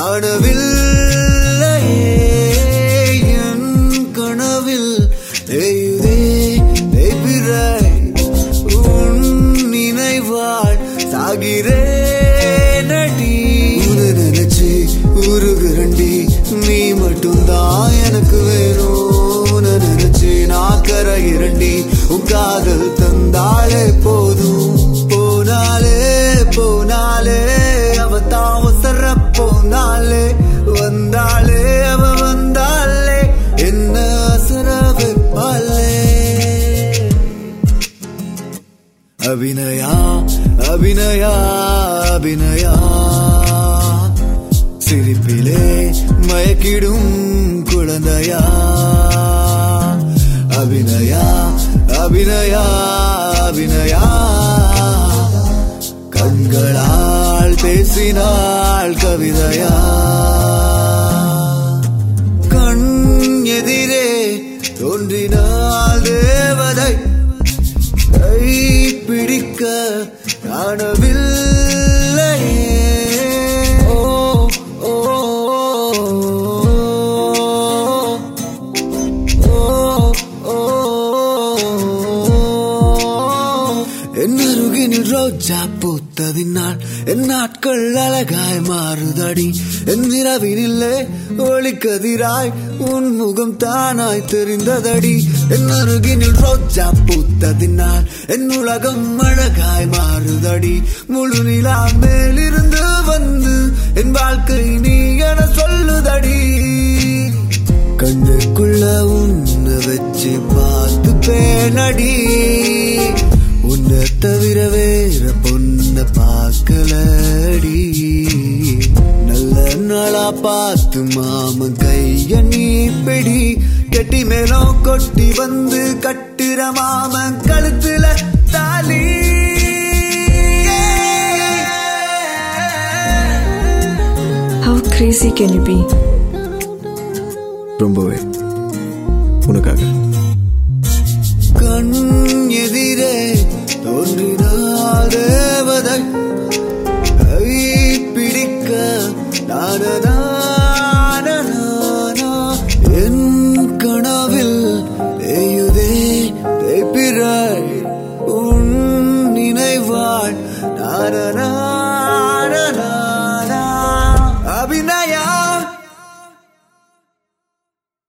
காணவில்லையே என் கனவில் தேயுதே தேய்பிறை உன் நினைவாள் சாகிறேன் அடி உன்னை நினைச்சு உருகுரண்டி நீ மட்டும்தான் எனக்கு வேணும் உன்னை நினைச்சு நான் கரையிரண்டி உன் காதல் தந்தாலே போதும் போனாலே போனாலே அவ தாவசர போனாலே வந்தாலே அவ வந்தாலே என்ன அசர வைப்பாளே அபிநயா அபிநயா அபிநயா சிரிப்பிலே மயக்கிடும் குழந்தையா அபிநயா அபிநயா அபிநயா கண்களால் பேசினாள் கவிதையா கண் எதிரே தோன்றினாள் தேவதை கை பிடிக்க காணவில்லை ஓ ஓ ஓ என் அருகினில் ரோஜா பூத்ததினால் என் நாட்கள் அழகாய் மாறுதடி என் நிறவினில்லே ஒளிக்கதிராய் உன் முகம் தானாய் தெரிந்ததடி என் அருகினில் ரோஜா பூத்ததினால் என் உலகம் அழகாய் மாறுதடி முழு நிலா மேலிருந்து வந்து என் வாழ்க்கை நீ என சொல்லுதடி கண்ணுக்குள்ள உன்னை வச்சு பார்த்து பேனடி உன்னை தவிர வேற பொண்ண பார்க்கலடி நல்ல நாளா பார்த்து மாமன் கைய நீ பிடி கெட்டி மேலும் கொட்டி வந்து கட்டுற மாமன் கழுத்துல தாலி How crazy can you be? ரொம்பவே உனக்காக கண் எதிரே தோன்றினாள் தேவதை கை பிடிக்க நானனா என் கனவில் தேயுதே தேய்பிறை உன் நினைவாள் நானனா